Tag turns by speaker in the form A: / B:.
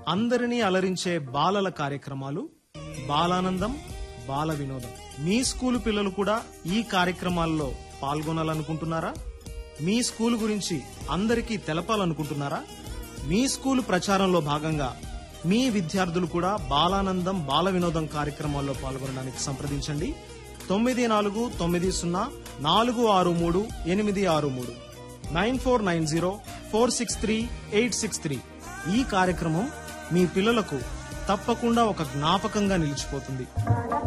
A: అందరినీ అలరించే బాలల కార్యక్రమాలు బాలానందం బాల వినోదం మీ స్కూలు పిల్లలు కూడా ఈ కార్యక్రమాల్లో పాల్గొనాలనుకుంటున్నారా మీ స్కూలు గురించి అందరికీ తెలపాలనుకుంటున్నారా మీ స్కూలు ప్రచారంలో భాగంగా మీ విద్యార్థులు కూడా బాలానందం బాల వినోదం కార్యక్రమాల్లో పాల్గొనడానికి సంప్రదించండి తొమ్మిది నాలుగు తొమ్మిది సున్నా నాలుగు ఆరు మూడు ఎనిమిది ఆరు మూడు nine four nine zero four six three eight six three ఈ కార్యక్రమం మీ పిల్లలకు తప్పకుండా ఒక జ్ఞాపకంగా నిలిచిపోతుంది